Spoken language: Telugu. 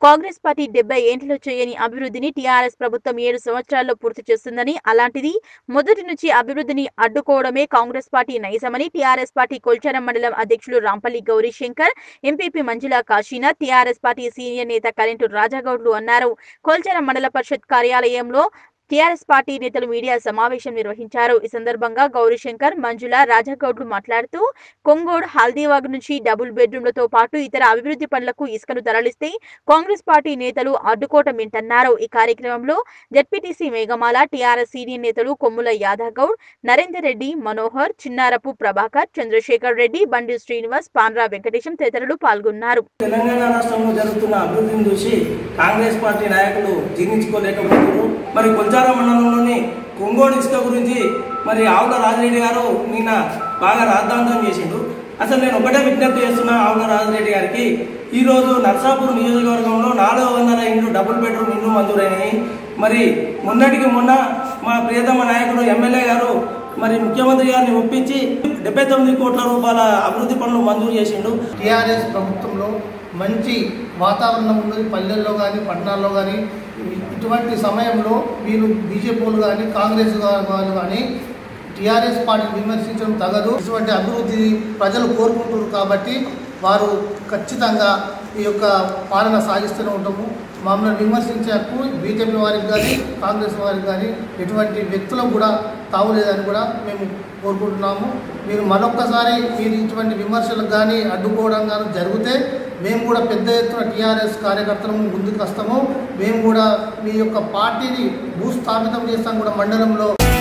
కాంగ్రెస్ పార్టీ డెబ్బై ఏండ్లలో చేయని అభివృద్ధిని టీఆర్ఎస్ ప్రభుత్వం ఏడు సంవత్సరాల్లో పూర్తి చేస్తుందని అలాంటిది మొదటి నుంచి అభివృద్ధిని అడ్డుకోవడమే కాంగ్రెస్ పార్టీ నైజమని టీఆర్ఎస్ పార్టీ కొల్చారం మండలం అధ్యక్షులు Rampalli Gouri Shankar MPP Manjula Kashinath TRS party senior నేత కరెంటు రాజాగౌడ్లు అన్నారు కొల్చారం మండల పరిషత్ కార్యాలయంలో టీఆర్ఎస్ పార్టీ నేతలు మీడియా సమావేశం నిర్వహించారు ఈ సందర్భంగా గౌరీశంకర్ మంజుల రాజాగౌడ్లు మాట్లాడుతూ కొంగోడ్ హల్దీవాగ్ నుంచి డబుల్ బెడ్రూమ్లతో పాటు ఇతర అభివృద్ధి పనులకు ఇసుకను తరలిస్తే కాంగ్రెస్ పార్టీ నేతలు అడ్డుకోవటమేంటన్నారు ఈ కార్యక్రమంలో జడ్పీటీసీ మేఘమాల టీఆర్ఎస్ సీనియర్ నేతలు కొమ్ముల యాదగౌడ్ నరేందర్ రెడ్డి మనోహర్ చిన్నారపు ప్రభాకర్ చంద్రశేఖర్ రెడ్డి బండి శ్రీనివాస్ పాన్రా వెంకటేశం తదితరులు పాల్గొన్నారు తెలంగాణ రాష్ట్రంలో జరుగుతున్న అభివృద్ధిని చూసి కాంగ్రెస్ పార్టీ నాయకులు జీర్ణించుకోలేకపోతున్నారు మరి కొంచార మండలంలోని కొంగోడు ఇసుక గురించి మరి ఆవుల రాజిరెడ్డి గారు నిన్న బాగా రాద్ధాంతం చేసిండు అసలు నేను ఒకటే విజ్ఞప్తి చేస్తున్నా ఆవుల రాజిరెడ్డి గారికి ఈ రోజు నర్సాపూర్ నియోజకవర్గంలో నాలుగు వందల ఇండ్లు డబుల్ బెడ్రూమ్ ఇండ్లు మంజూరైనాయి మరి మొన్నటికి మొన్న మా ప్రియతమ నాయకుడు ఎమ్మెల్యే గారు మరి ముఖ్యమంత్రి గారిని ఒప్పించి డెబ్బై తొమ్మిది కోట్ల రూపాయల అభివృద్ధి పనులు మంజూరు చేసిండు టీఆర్ఎస్ ప్రభుత్వంలో మంచి వాతావరణం ఉన్నది పల్లెల్లో కానీ పట్టణాల్లో కానీ ఇటువంటి సమయంలో వీళ్ళు బీజేపీ వాళ్ళు కానీ కాంగ్రెస్ వాళ్ళు కానీ టీఆర్ఎస్ పార్టీని విమర్శించడం తగదు ఇటువంటి అభివృద్ధి ప్రజలు కోరుకుంటున్నారు కాబట్టి వారు ఖచ్చితంగా ఈ యొక్క పాలన సాగిస్తూనే ఉంటాము మమ్మల్ని విమర్శించే హక్కు బీజేపీ వారికి కానీ కాంగ్రెస్ వారికి కానీ ఎటువంటి వ్యక్తులకు కూడా తావులేదని కూడా మేము కోరుకుంటున్నాము మీరు మరొక్కసారి మీరు ఇటువంటి విమర్శలకు కానీ అడ్డుకోవడం కానీ జరిగితే మేము కూడా పెద్ద ఎత్తున టీఆర్ఎస్ కార్యకర్తలము ముందుకు వస్తాము మేము కూడా మీ యొక్క పార్టీని భూస్థాపితం చేస్తాం కూడా మండలంలో